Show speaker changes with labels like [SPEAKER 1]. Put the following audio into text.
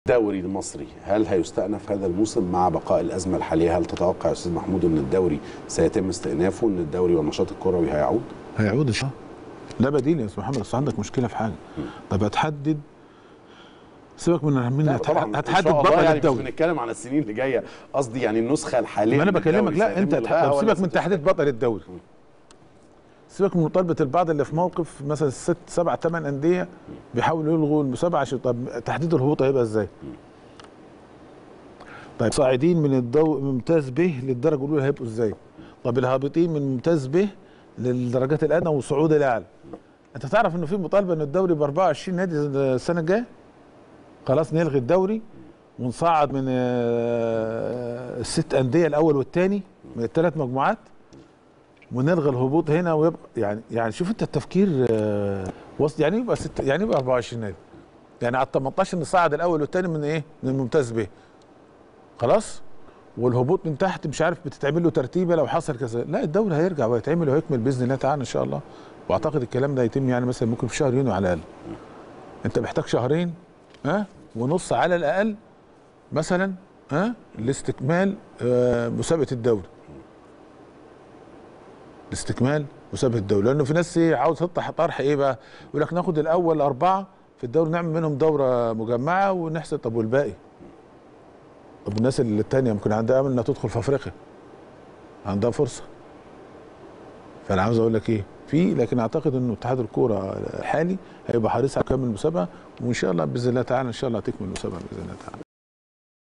[SPEAKER 1] الدوري المصري هل هيستأنف هذا الموسم مع بقاء الأزمة الحالية هل تتوقع يا أستاذ محمود أن الدوري سيتم استئنافه أن الدوري والنشاط الكروي هيعود
[SPEAKER 2] هيعود ان شاء الله لا بديل يا استاذ محمد اصل عندك مشكله في حاجه طب هتحدد سيبك من من
[SPEAKER 1] لا
[SPEAKER 2] هتح-
[SPEAKER 1] طبعا
[SPEAKER 2] هتحدد
[SPEAKER 1] إن شاء الله
[SPEAKER 2] بطل
[SPEAKER 1] يعني مش
[SPEAKER 2] الدوري
[SPEAKER 1] بنتكلم على السنين اللي جايه قصدي يعني النسخه الحاليه
[SPEAKER 2] ما انا
[SPEAKER 1] من
[SPEAKER 2] بكلمك
[SPEAKER 1] الدوري
[SPEAKER 2] لا انت
[SPEAKER 1] سيتم
[SPEAKER 2] هتح-
[SPEAKER 1] إلغائها
[SPEAKER 2] طب
[SPEAKER 1] ولا
[SPEAKER 2] سيبك من
[SPEAKER 1] ستة؟
[SPEAKER 2] تحديد بطل الدوري سيبك من مطالبه البعض اللي في موقف مثلا ست سبع ثمان انديه بيحاولوا يلغوا المسابقه عشان طب تحديد الهبوط هيبقى ازاي؟ طيب صاعدين من الدو من ممتاز ب للدرجه الاولى هيبقوا ازاي؟ طب الهابطين من ممتاز ب للدرجات الادنى وصعود الاعلى انت تعرف انه في مطالبه ان الدوري ب 24 نادي السنه الجايه؟ خلاص نلغي الدوري ونصعد من آه، الست انديه الاول والثاني من الثلاث مجموعات ونلغي الهبوط هنا ويبقى يعني يعني شوف انت التفكير آه، وسط يعني يبقى ست يعني يبقى 24 نادي يعني على ال 18 نصعد الاول والثاني من ايه؟ من الممتاز به خلاص؟ والهبوط من تحت مش عارف بتتعمل له ترتيبه لو حصل كذا لا الدوري هيرجع وهيتعمل وهيكمل باذن الله تعالى ان شاء الله واعتقد الكلام ده هيتم يعني مثلا ممكن في شهر يونيو على الاقل انت محتاج شهرين ها ونص على الاقل مثلا ها لاستكمال آه، مسابقه الدوري لاستكمال مسابقه الدوري لانه في ناس ايه عاوز تطرح طرح ايه بقى يقول لك ناخد الاول اربعه في الدوري نعمل منهم دوره مجمعه ونحسب طب والباقي طب الناس اللي التانيه ممكن عندها امل انها تدخل في افريقيا عندها فرصه فانا عاوز اقول لك ايه في لكن اعتقد انه اتحاد الكوره الحالي هيبقى حريص على كامل المسابقه وان شاء الله باذن الله تعالى ان شاء الله هتكمل المسابقه باذن الله تعالى